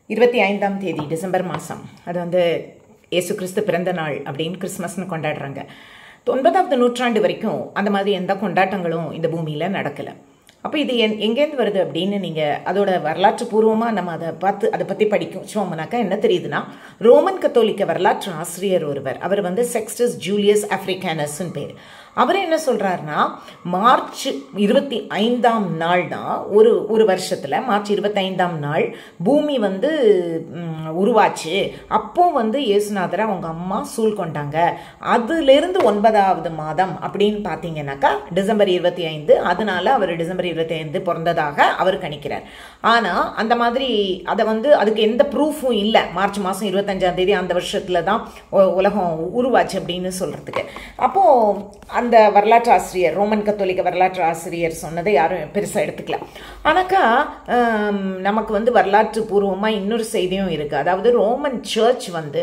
இருபத்தி ஐந்தாம் தேதி டிசம்பர் மாதம் அது வந்து இயேசு கிறிஸ்து பிறந்த நாள் அப்படின்னு கிறிஸ்மஸ்னு கொண்டாடுறாங்க ஒன்பதாவது நூற்றாண்டு வரைக்கும் அந்த மாதிரி எந்த கொண்டாட்டங்களும் இந்த பூமியில் நடக்கலை அப்போ இது என் எங்கேருந்து வருது அப்படின்னு நீங்கள் அதோட வரலாற்று பூர்வமாக நம்ம அதை பார்த்து அதை பற்றி படிச்சோம்னாக்கா என்ன தெரியுதுன்னா ரோமன் கத்தோலிக்க வரலாற்று ஆசிரியர் ஒருவர் அவர் வந்து செக்ஸ்டஸ் ஜூலியஸ் ஆஃப்ரிக்கானஸ்ன்னு பேர் அவர் என்ன சொல்கிறாருன்னா மார்ச் இருபத்தி ஐந்தாம் நாள் தான் ஒரு ஒரு வருஷத்தில் மார்ச் இருபத்தைந்தாம் நாள் பூமி வந்து ம், உருவாச்சு அப்போ வந்து இயேசுநாதரை அவங்க அம்மா சூழ் கொண்டாங்க அதுலேருந்து ஒன்பதாவது மாதம் அப்படின்னு பார்த்தீங்கன்னாக்கா டிசம்பர் இருபத்தி ஐந்து அதனால அவர் டிசம்பர் இருபத்தி ஐந்து பிறந்ததாக அவர் கணிக்கிறார் ஆனால் அந்த மாதிரி அதை வந்து அதுக்கு எந்த ப்ரூஃபும் இல்லை மார்ச் மாதம் இருபத்தஞ்சாம் தேதி அந்த வருஷத்தில் தான் உ- உலகம் உருவாச்சு அப்படின்னு சொல்கிறதுக்கு அப்போது அந்த வரலாற்று ஆசிரியர் ரோமன் கத்தோலிக்க வரலாற்று ஆசிரியர் சொன்னதை யாரும் பெருசாக எடுத்துக்கல ஆனாக்கா ஆம், நமக்கு வந்து வரலாற்று பூர்வமாக இன்னொரு செய்தியும் இருக்குது அதாவது ரோமன் சர்ச் வந்து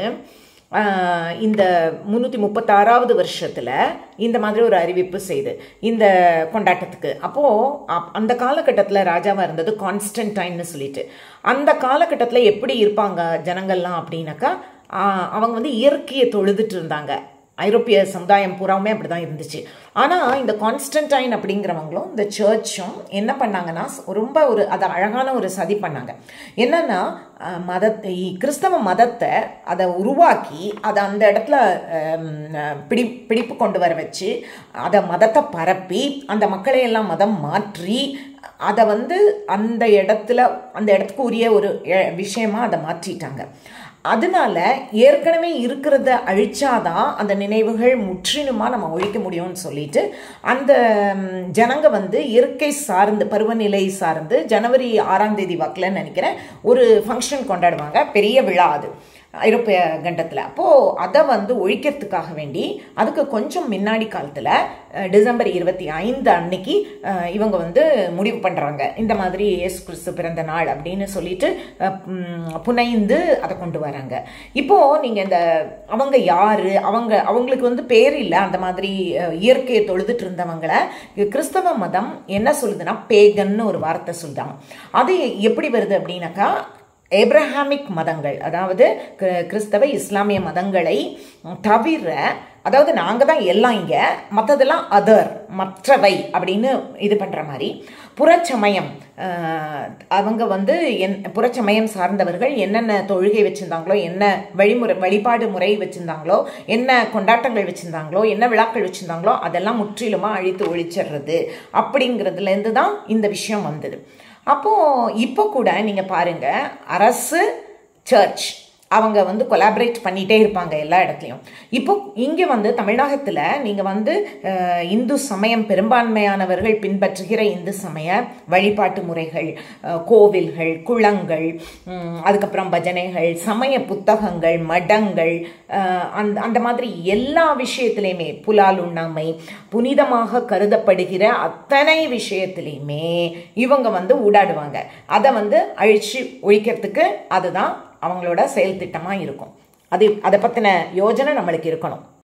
ஆஹ், இந்த முந்நூற்றி முப்பத்தாறாவது வருஷத்தில் இந்த மாதிரி ஒரு அறிவிப்பு செய்து இந்த கொண்டாட்டத்துக்கு அப்போது அந்த காலகட்டத்தில் ராஜாவாக இருந்தது கான்ஸ்டன்டைன்னு சொல்லிட்டு அந்த காலகட்டத்தில் எப்படி இருப்பாங்க ஜனங்கள்லாம் அப்படின்னாக்கா ஆஹ், அவங்க வந்து இயற்கையை தொழுதுட்டு இருந்தாங்க ஐரோப்பிய சமுதாயம் பூராவுமே அப்படி தான் இருந்துச்சு ஆனால் இந்த கான்ஸ்டன்டைன் அப்படிங்கிறவங்களும் இந்த சர்ச்சும் என்ன பண்ணாங்கன்னா ரொம்ப ஒரு அது அழகான ஒரு சதி பண்ணாங்க என்னன்னா அஹ், மதத்தை கிறிஸ்தவ மதத்தை அதை உருவாக்கி அதை அந்த இடத்துல ஹம், அஹ், பிடி பிடிப்பு கொண்டு வர வச்சு அதை மதத்தை பரப்பி அந்த மக்களை எல்லாம் மதம் மாற்றி அதை வந்து அந்த இடத்துல அந்த இடத்துக்கு உரிய ஒரு எ- விஷயமா அதை மாற்றிட்டாங்க அதனால ஏற்கனவே இருக்கிறத அழிச்சாதான் அந்த நினைவுகள் முற்றிலுமா நம்ம ஒழிக்க முடியும்னு சொல்லிட்டு அந்த ம், ஜனங்க வந்து இயற்கை சார்ந்து பருவநிலை சார்ந்து ஜனவரி ஆறாம் தேதி வாக்கில் நினைக்கிறேன் ஒரு ஃபங்க்ஷன் கொண்டாடுவாங்க பெரிய விழா அது ஐரோப்பிய கண்டத்தில் அப்போது அதை வந்து ஒழிக்கிறதுக்காக வேண்டி அதுக்கு கொஞ்சம் முன்னாடி காலத்தில் டிசம்பர் இருபத்தி ஐந்து அன்னைக்கு அஹ், இவங்க வந்து முடிவு பண்ணுறாங்க இந்த மாதிரி இயேசு கிறிஸ்து பிறந்த நாள் அப்படின்னு சொல்லிட்டு அஹ், ம், புனைந்து அதை கொண்டு வராங்க இப்போது நீங்கள் இந்த அவங்க யார் அவங்க அவங்களுக்கு வந்து பேர் இல்லை அந்த மாதிரி அஹ், இயற்கையை தொழுதுட்டு இருந்தவங்களை கிறிஸ்தவ மதம் என்ன சொல்லுதுன்னா பேகன்னு ஒரு வார்த்தை சொல்லுதாங்க அது எப்படி வருது அப்படின்னாக்கா ஏப்ரஹாமிக் மதங்கள் அதாவது கிற- கிறிஸ்தவ இஸ்லாமிய மதங்களை தவிர அதாவது நாங்கள் தான் எல்லாம் இங்கே மற்றதெல்லாம் அதர் மற்றவை அப்படின்னு இது பண்ணுற மாதிரி புறச்சமயம் ஆஹ், அவங்க வந்து என் புறச்சமயம் சார்ந்தவர்கள் என்னென்ன தொழுகை வச்சுருந்தாங்களோ என்ன வழிமுறை வழிபாடு முறை வச்சுருந்தாங்களோ என்ன கொண்டாட்டங்கள் வச்சுருந்தாங்களோ என்ன விழாக்கள் வச்சுருந்தாங்களோ அதெல்லாம் முற்றிலுமாக அழித்து ஒழிச்சிடுறது அப்படிங்கிறதுலேருந்து தான் இந்த விஷயம் வந்தது அப்போது இப்போ கூட நீங்கள் பாருங்கள் அரசு சர்ச் அவங்க வந்து கொலாபரேட் பண்ணிகிட்டே இருப்பாங்க எல்லா இடத்துலையும் இப்போ இங்கே வந்து தமிழகத்தில் நீங்கள் வந்து அஹ், இந்து சமயம் பெரும்பான்மையானவர்கள் பின்பற்றுகிற இந்து சமய வழிபாட்டு முறைகள் அஹ், கோவில்கள் குளங்கள் உம், அதுக்கப்புறம் பஜனைகள் சமய புத்தகங்கள் மடங்கள் அஹ், அந்த அந்த மாதிரி எல்லா விஷயத்துலையுமே புலால் உண்ணாமை புனிதமாக கருதப்படுகிற அத்தனை விஷயத்துலையுமே இவங்க வந்து ஊடாடுவாங்க அதை வந்து அழிச்சு ஒழிக்கிறதுக்கு அதுதான் அவங்களோட செயல் திட்டமாக இருக்கும் அது அதை பற்றின யோஜனை நம்மளுக்கு இருக்கணும்